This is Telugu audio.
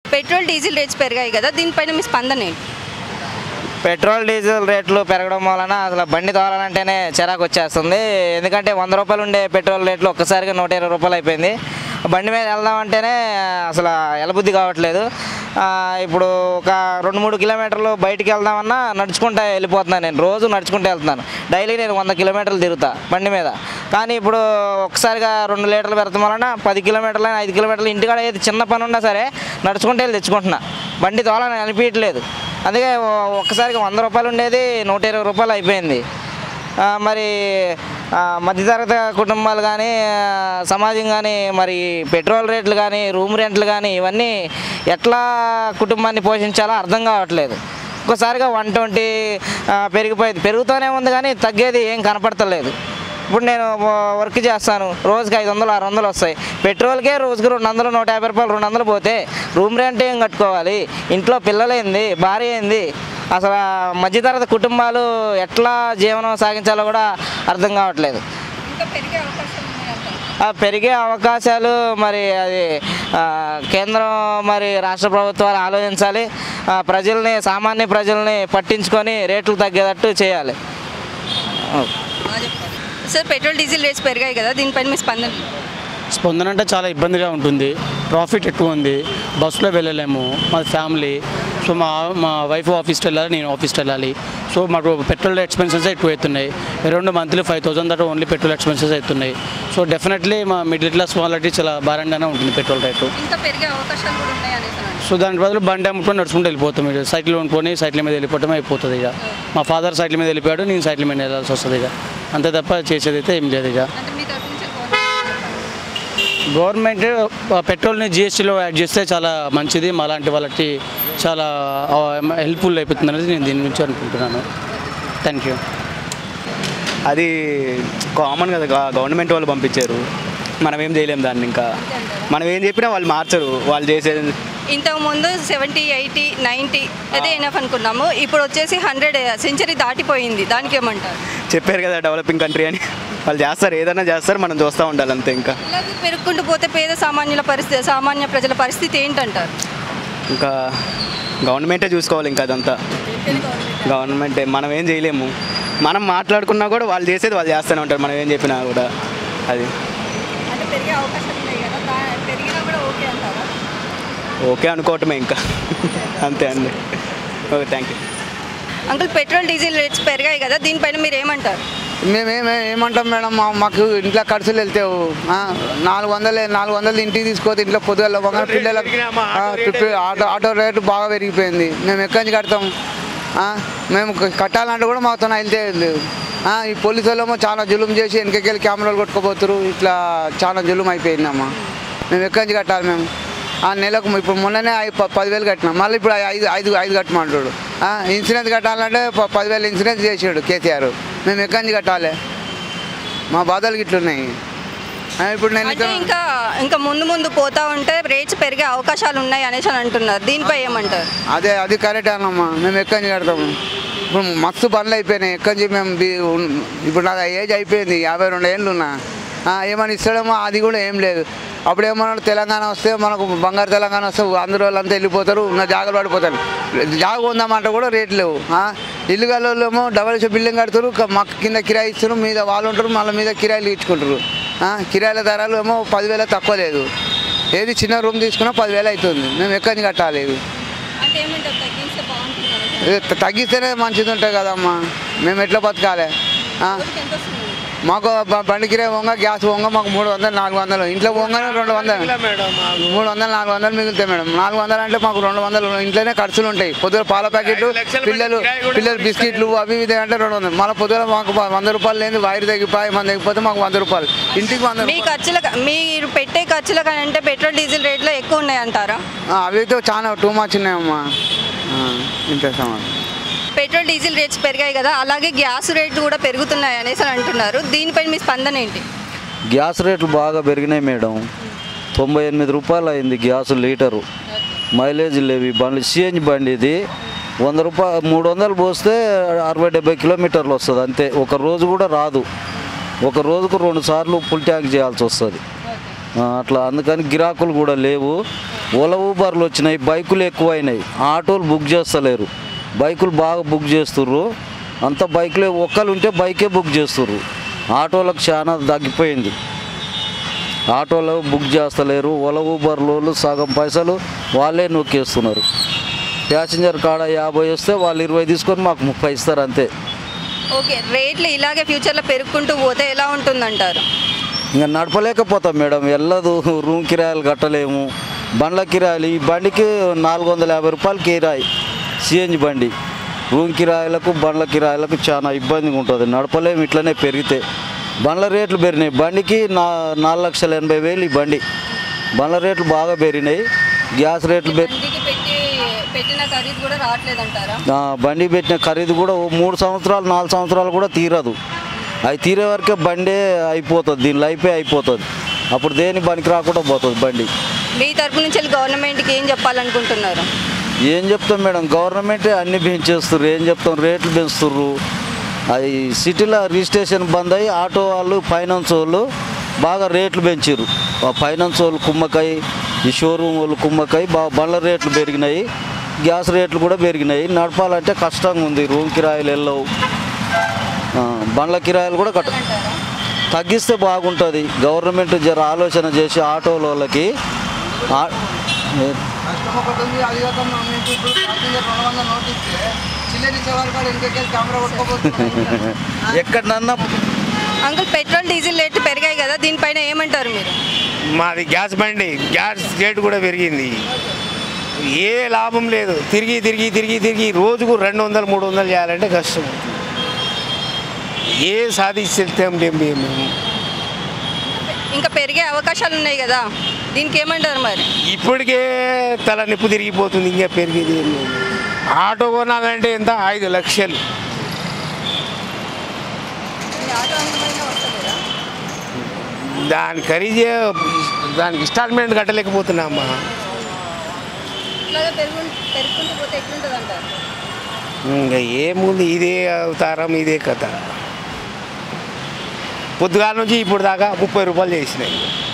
పెట్రోల్ డీజిల్ రేట్స్ పెరిగాయి కదా దీనిపైన మీ స్పందన ఏంటి పెట్రోల్ డీజిల్ రేట్లు పెరగడం వలన అసలు బండి తోలాలంటేనే చిరాకు వచ్చేస్తుంది ఎందుకంటే వంద రూపాయలు ఉండే పెట్రోల్ రేట్లు ఒక్కసారిగా నూట ఇరవై రూపాయలు అయిపోయింది బండి మీద వెళ్దామంటేనే అసలు వెళ్ళబుద్ధి కావట్లేదు ఆ, ఇప్పుడు ఒక రెండు మూడు కిలోమీటర్లు బయటికి వెళ్దామన్నా నడుచుకుంటా వెళ్ళిపోతున్నాను నేను రోజు నడుచుకుంటూ వెళ్తున్నాను డైలీ నేను వంద కిలోమీటర్లు తిరుగుతా బండి మీద కానీ ఇప్పుడు ఒక్కసారిగా రెండు లీటర్లు పెడతాం వలన పది కిలోమీటర్లు ఐదు కిలోమీటర్లు ఇంటికాడ ఏది చిన్న పని ఉన్నా సరే నడుచుకుంటూ వెళ్ళి తెచ్చుకుంటున్నా బండి తోలని అనిపించట్లేదు అందుకే ఓ- ఒక్కసారిగా వంద రూపాయలు ఉండేది నూట ఇరవై రూపాయలు అయిపోయింది ఆ, మరి ఆ, మధ్యతరగతి కుటుంబాలు కానీ ఆ, సమాజం కానీ మరి పెట్రోల్ రేట్లు కానీ రూమ్ రెంట్లు కానీ ఇవన్నీ ఎట్లా కుటుంబాన్ని పోషించాలో అర్థం కావట్లేదు ఒక్కసారిగా వన్ ట్వంటీ పెరిగిపోయింది పెరుగుతూనే ఉంది కానీ తగ్గేది ఏం కనపడతలేదు ఇప్పుడు నేను వ- వర్క్ చేస్తాను రోజుకి ఐదు వందలు ఆరు వందలు వస్తాయి పెట్రోల్కే రోజుకి రెండు వందలు నూట యాభై రూపాయలు రెండు వందలు పోతే రూమ్ రెంట్ ఏం కట్టుకోవాలి ఇంట్లో పిల్లలేంది భార్య ఏంది అసలు ఆ మధ్యతరగతి కుటుంబాలు ఎట్లా జీవనం సాగించాలో కూడా అర్థం కావట్లేదు ఇంకా పెరిగే అవకాశం ఉన్నాయంటారు ఆ పెరిగే అవకాశాలు మరి అది ఆ, కేంద్రం మరి రాష్ట్ర ప్రభుత్వాలు ఆలోచించాలి ఆ, ప్రజల్ని సామాన్య ప్రజల్ని పట్టించుకొని రేట్లు తగ్గేటట్టు చేయాలి సార్ పెట్రోల్ డీజిల్ రేట్స్ పెరిగాయి కదా దీనిపైన మీ స్పందన ఏంటి? స్పందన అంటే చాలా ఇబ్బందిగా ఉంటుంది ట్రాఫిక్ ఎక్కువ ఉంది బస్సులో వెళ్ళలేము మా ఫ్యామిలీ సో మా మా వైఫ్ ఆఫీస్కి వెళ్ళాలి నేను ఆఫీస్కి వెళ్ళాలి సో మాకు పెట్రోల్ ఎక్స్పెన్సెస్ ఎక్కువ అవుతున్నాయి రెండు మంత్లీ ఫైవ్ థౌసండ్ దాకా ఓన్లీ పెట్రోల్ ఎక్స్పెన్సెస్ అవుతున్నాయి సో డెఫినెట్లీ మా మిడిల్ క్లాస్ వాళ్ళకి చాలా భారంగానే ఉంటుంది పెట్రోల్ రేటు ఇంకా పెరిగే అవకాశాలు కూడా ఉన్నాయి అనేసి అన్నారు. సో దాని బదులు బండి అమ్ముకొని నడుచుకుంటూ వెళ్ళిపోతాం ఇక సైకిల్ కొనుక్కొని సైకిల్ మీద వెళ్ళిపోవటం అయిపోతుంది ఇక మా ఫాదర్ సైకిల్ మీద వెళ్ళిపోయాడు నేను సైకిల్ మీద వెళ్ళాల్సి వస్తుంది ఇక అంతే తప్ప చేసేది అయితే ఏం లేదు ఇక అంటే మీ తరఫు నుంచి గవర్నమెంట్ పెట్రోల్ని జిఎస్టీలో యాడ్ చేస్తే చాలా మంచిది మాలాంటి వాళ్ళకి చాలా హెల్ప్ఫుల్ అయిపోతుంది అనేది నేను దీని నుంచి అనుకుంటున్నాను థ్యాంక్ యూ అది కామన్ కదా గ- గవర్నమెంట్ వాళ్ళు పంపించారు మనం ఏం చేయలేం దాన్ని ఇంకా మనం ఏం చెప్పినా వాళ్ళు మార్చరు వాళ్ళు చేసేది ఇంతకు ముందు సెవెంటీ ఎయిటీ నైంటీ అయితే ఎనఫ్ అనుకున్నాము ఇప్పుడు వచ్చేసి హండ్రెడ్ సెంచరీ దాటిపోయింది దానికి ఏమంటారు చెప్పారు కదా డెవలపింగ్ కంట్రీ అని వాళ్ళు చేస్తారు ఏదైనా చేస్తారు మనం చూస్తూ ఉండాలి అంతే ఇంకా ఇలాగే పెరుగుకుంటూ పోతే పేద సామాన్యుల పరిస్థితి సామాన్య ప్రజల పరిస్థితి ఏంటంటారు ఇంకా గవర్నమెంటే చూసుకోవాలి ఇంకా అదంతా గవర్నమెంటే మనం ఏం చేయలేము మనం మాట్లాడుకున్నా కూడా వాళ్ళు చేసేది వాళ్ళు చేస్తూనే ఉంటారు మనం ఏం చెప్పినా కూడా అది అంటే పెరిగే అవకాశాలు ఉన్నాయి కదా దా- పెరిగినా కూడా ఓకే అంటారా ఓకే అనుకోవటమే ఇంకా అంతే అండి okay thank you uncle petrol diesel rates పెరిగాయి కదా దీనిపైన మీరు ఏమంటారు మేమేమే ఏమంటాం మేడం మా మాకు ఇంట్లో ఖర్చులు వెళ్తావు ఆ, నాలుగు వందలు నాలుగు వందలు ఇంటికి తీసుకోతే ఇంట్లో పొద్దుగల వంగ పిల్లలకు ఆ, పిప్పి- ఆటో ఆటో రేటు బాగా పెరిగిపోయింది మేము ఎక్కడి నుంచి కడతాం ఆ, మేము క- కట్టాలంటే కూడా మాతో వెళ్తే లేదు ఆ, ఈ పోలీసు వాళ్ళేమో చాలా జులుం చేసి వెనకకెళ్ళి కెమెరాలు కొట్టుకోపోతారు ఇట్లా చాలా జులుం అయిపోయిందమ్మా మేము ఎక్కడి నుంచి కట్టాలి మేము ఆ నెలకు ఇప్పుడు మొన్ననే ఐ- ప- పదివేలు కట్టినాం మళ్ళీ ఇప్పుడు ఐదు ఐదు ఐదు కట్టమంటాడు ఆ, ఇన్సూరెన్స్ కట్టాలంటే ప- పదివేలు ఇన్సూరెన్స్ చేసాడు కేసీఆర్ మేము ఎక్కడి నుంచి కట్టాలి మా బాధలు ఇట్లున్నాయి ఆ, ఇప్పుడు నేను అంటే ఇక్కడ- ఇంకా ఇంకా ముందు ముందు పోతా ఉంటే రేట్స్ పెరిగే అవకాశాలు ఉన్నాయి అనేసి అని అంటున్నారు దీనిపై ఏమంటారు అదే అది కరెక్ట్ అన్నమ్మా మేము ఎక్కడి నుంచి కడతాము ఇప్పుడు మస్తు పనులు అయిపోయినాయి ఎక్కడి నుంచి మేము బి- ఉన్- ఇప్పుడు నాకు ఏజ్ అయిపోయింది యాభై రెండు ఏళ్ళు ఉన్నా ఆ, ఏమని ఇస్తాడేమో అది కూడా ఏం లేదు అప్పుడు ఏమన్నాడు తెలంగాణ వస్తే మనకు బంగారు తెలంగాణ వస్తే అందరూ వాళ్ళంతా వెళ్ళిపోతారు ఉన్న జాగలు పడిపోతారు జాగ ఉందామంటే కూడా రేట్లు లేవు ఆ, ఇల్లు గల్లోళ్ళేమో డబల్ బిల్డింగ్ కడతారు క- మాకు కింద కిరాయి ఇస్తారు మీద వాళ్ళు ఉంటారు మళ్ళీ మీద కిరాయిలు ఇచ్చుకుంటారు ఆ, కిరాయిల ధరలు ఏమో పదివేల తక్కువ లేదు ఏది చిన్న రూమ్ తీసుకున్నా పదివేలు అవుతుంది మేము ఎక్కడి నుంచి కట్టాలి ఇది అంటే ఏమంటారు తగ్గిస్తే బాగుంటుంది ఇది త- తగ్గిస్తేనే మంచిది ఉంటుంది కదమ్మా మేము ఎట్లా బతకాలి ఆ? ఎంత వస్తుంది మాకు బ- బండి కిరాయి వంగ గ్యాస్ వంగ మాకు మూడు వందలు నాలుగు వందలు ఇంట్లో వంగనే రెండు వందలు మూడు వందలు నాలుగు వందలు మిగులుతాయి మేడం నాలుగు వందలు అంటే మాకు రెండు వందలు ఇంట్లోనే ఖర్చులు ఉంటాయి పొద్దున పాల ప్యాకెట్లు పిల్లలు పిల్లలు బిస్కెట్లు అవి ఇవి అంటే రెండు వందలు మళ్ళీ పొద్దున మాకు ప- వంద రూపాయలు లేని వైర్ తగ్గిపోయి మన తగ్గిపోతే మాకు వంద రూపాయలు ఇంటికి వంద మీ రూపాయలు ఖర్చుల మీరు పెట్టే ఖర్చుల కంటే పెట్రోల్ డీజిల్ రేట్లు ఎక్కువ ఉన్నాయి అంటారా ఆ, అవి అయితే చాలా టూ మచ్ ఉన్నాయమ్మా ఆ, ఇంతే సమాధానం పెట్రోల్ డీజిల్ రేట్స్ పెరిగాయి కదా అలాగే గ్యాస్ రేట్లు కూడా పెరుగుతున్నాయి అనేసి అని అంటున్నారు దీనిపై మీ స్పందన ఏంటి గ్యాస్ రేట్లు బాగా పెరిగినాయి మేడం తొంభై ఎనిమిది రూపాయలు అయింది గ్యాస్ లీటరు మైలేజ్ లేవి బండి సిఎన్జి బండి ఇది వంద రూపాయలు మూడు వందలు పోస్తే అరవై డెబ్బై కిలోమీటర్లు వస్తుంది అంతే ఒక రోజు కూడా రాదు ఒక రోజుకు రెండు సార్లు ఫుల్ ట్యాంక్ చేయాల్సి వస్తుంది ఆ, అట్లా అందుకని గిరాకులు కూడా లేవు ఓలా ఊబర్లు వచ్చినాయి బైకులు ఎక్కువైనాయి ఆటోలు బుక్ చేస్తలేరు బైకులు బాగా బుక్ చేస్తుర్రు అంత బైకులే ఒక్కరు ఉంటే బైకే బుక్ చేస్తుర్రు ఆటోలకు చాలా తగ్గిపోయింది ఆటోలో బుక్ చేస్తలేరు ఓలా ఊబర్లు సగం పైసలు వాళ్ళే నొక్కేస్తున్నారు ప్యాసింజర్ కాడ యాభై వస్తే వాళ్ళు ఇరవై తీసుకొని మాకు ముప్పై ఇస్తారు అంతే ఓకే రేట్లు ఇలాగే ఫ్యూచర్లో పెరుగుకుంటూ పోతే ఎలా ఉంటుందంటారు ఇంకా నడపలేకపోతాం మేడం వెళ్ళదు రూమ్ కిరాయిలు కట్టలేము బండ్ల కిరాయిలు ఈ బండికి నాలుగు వందల యాభై రూపాయలు కిరాయి సిఎన్జి బండి రూమ్ కిరాయిలకు బండ్ల కిరాయిలకు చాలా ఇబ్బందిగా ఉంటుంది నడపలేము ఇట్లనే పెరిగితే బండ్ల రేట్లు పెరిగినాయి బండికి నా నాలుగు లక్షల ఎనభై వేలు ఈ బండి బండ్ల రేట్లు బాగా పెరిగినాయి గ్యాస్ రేట్లు పెరి బండికి పెట్టి పెట్టిన ఖరీదు కూడా రావట్లేదంటారా ఆ, బండి పెట్టిన ఖరీదు కూడా ఓ మూడు సంవత్సరాలు నాలుగు సంవత్సరాలు కూడా తీరదు అవి తీరే వరకే బండే అయిపోతుంది దీని లైఫే అయిపోతుంది అప్పుడు దేని పనికి రాకుండా పోతుంది బండి మీ తరపు నుంచి వెళ్ళి గవర్నమెంట్కి ఏం చెప్పాలనుకుంటున్నారు ఏం చెప్తాం మేడం గవర్నమెంటే అన్ని పెంచేస్తుర్రు ఏం చెప్తాం రేట్లు పెంచుతుర్రు అది సిటీలో రిజిస్ట్రేషన్ బంద్ అయ్యి ఆటో వాళ్ళు ఫైనాన్స్ వాళ్ళు బాగా రేట్లు పెంచారు ఆ ఫైనాన్స్ వాళ్ళు కుమ్మకాయ ఈ షోరూమ్ వాళ్ళు కుమ్మకాయ బాగా బండ్ల రేట్లు పెరిగినాయి గ్యాస్ రేట్లు కూడా పెరిగినాయి నడపాలంటే కష్టంగా ఉంది రూమ్ కిరాయిలు వెళ్ళవు ఆ, బండ్ల కిరాయిలు కూడా కట్ట తగ్గిస్తే బాగుంటుంది గవర్నమెంట్ జర ఆలోచన చేసి ఆటోల వాళ్ళకి ఆ- కష్టం ఒకటి ఉంది అది కాక మీకు ఇప్పుడు ప్యాసింజర్ రెండు వందల నోట్ ఇస్తే చిల్లర ఇచ్చేవారు కూడా ఇంకెక్కేసి కెమెరా కొట్టుకోబోతున్నారు ఎక్కడన్నా అంకుల్ పెట్రోల్ డీజిల్ రేట్లు పెరిగాయి కదా దీనిపైన ఏమంటారు మీరు మాది గ్యాస్ బండి గ్యాస్ రేటు కూడా పెరిగింది ఏ లాభం లేదు తిరిగి తిరిగి తిరిగి తిరిగి రోజుకు రెండు వందలు మూడు వందలు చేయాలంటే కష్టం ఏ సాధించాం మేము ఇంకా పెరిగే అవకాశాలు ఉన్నాయి కదా దీనికి ఏమంటారు మరి ఇప్పటికే తల నిప్పు తిరిగిపోతుంది ఇంకా పెరిగేది ఏం లేదు. ఆటో కొనాలంటే ఎంత ఐదు లక్షలు దాని ఖరీదే దానికి ఇన్స్టాల్మెంట్ కట్టలేకపోతున్నామ్మా ఇట్లాగే పెరుగు పెరుగుకుంటూ పోతే ఎట్లుంటుంది అంటారు ఇంకా ఏముంది ఇదే అవతారం ఇదే కథ పొద్దుగాల నుంచి ఇప్పుడు దాకా ముప్పై రూపాయలు చేసినాయి